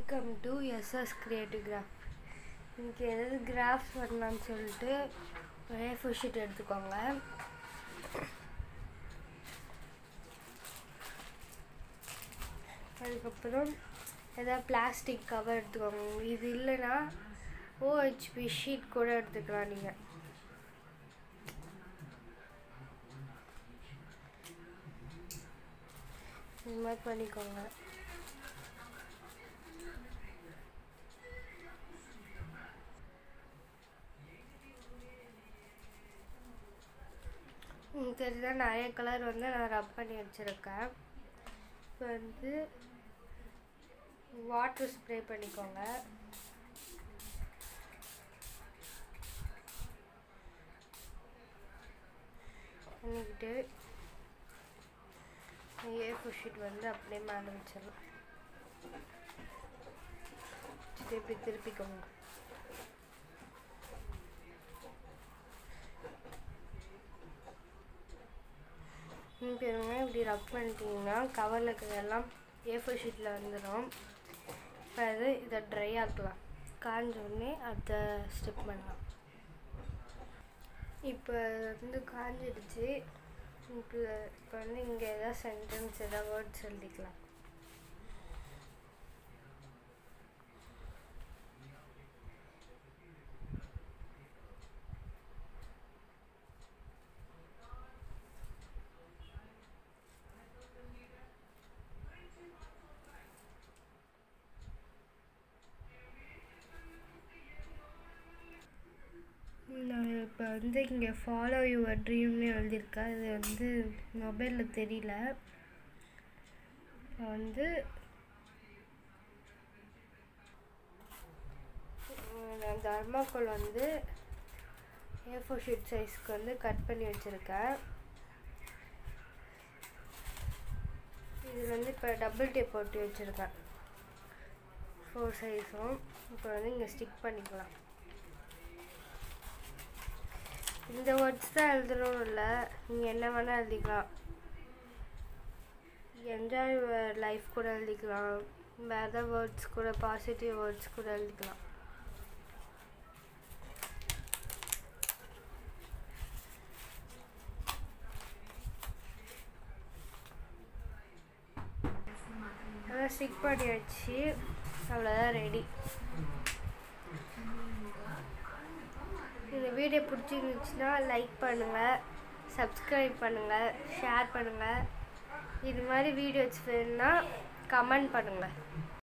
welcome to SS creative craft இன்னைக்கு எதாவது graphs வரலான்னு சொல்லிட்டு ஒரே ஃபுல் ஷீட் எடுத்துக்கோங்க அதுக்கப்புறம் எதாவது பிளாஸ்டிக் கவர் எடுத்துக்கோங்க இது இல்லைன்னா ஓஹெச்பி ஷீட் கூட எடுத்துக்கலாம் நீங்கள் இது மாதிரி பண்ணிக்கோங்க உங்களுக்கு தெரிஞ்சா நிறைய கலர் வந்து நான் ரப் பண்ணி வச்சுருக்கேன் இப்போ வந்து வாட்டர் ஸ்ப்ரே பண்ணிக்கோங்க பண்ணிக்கிட்டு ஏ ஃபோர் ஷீட் வந்து அப்படியே மேலே வச்சிடலாம் வச்சுட்டு இப்படி திருப்பிக்கோங்க இப்போ இப்படி ரப் பண்ணிட்டீங்கன்னா கவரில் இருக்கிறதெல்லாம் ஏ ஃபோர் ஷீட்டில் வந்துடும் இப்போ அது இதை ட்ரை ஆக்கலாம் காஞ்ச உடனே அதை ஸ்டிப் பண்ணலாம் இப்போ வந்து காஞ்சிடுச்சு இப்போ இப்போ வந்து இங்கே எதாவது சென்டென்ஸ் எதாவது வேர்ட்ஸ் எழுதிக்கலாம் நான் இப்போ வந்து இங்கே ஃபாலோ யுவர் ட்ரீம்னு எழுதியிருக்கேன் இது வந்து மொபைலில் தெரியல இப்போ வந்து நான் தர்மாக்கோல் வந்து ஏ ஃபோர் ஷீட் சைஸ்க்கு வந்து கட் பண்ணி வச்சுருக்கேன் இதில் வந்து இப்போ டபுள் டேப் போட்டு வச்சுருக்கேன் ஃபோர் சைஸும் இப்போ வந்து இங்கே ஸ்டிக் பண்ணிக்கலாம் இந்த வேர்ட்ஸ் தான் எழுதணும் இல்லை நீங்கள் என்ன வேணால் எழுதிக்கலாம் என்ஜாய் லைஃப் கூட எழுதிக்கலாம் வேறு வேர்ட்ஸ் கூட பாசிட்டிவ் வேர்ட்ஸ் கூட எழுதிக்கலாம் அதான் ஸ்டிக் பண்ணியாச்சு அவ்வளோதான் ரெடி இந்த வீடியோ பிடிச்சிருந்துச்சுன்னா லைக் பண்ணுங்கள் சப்ஸ்கிரைப் பண்ணுங்கள் ஷேர் பண்ணுங்கள் இது மாதிரி வீடியோஸ் வேணுன்னா கமெண்ட் பண்ணுங்கள்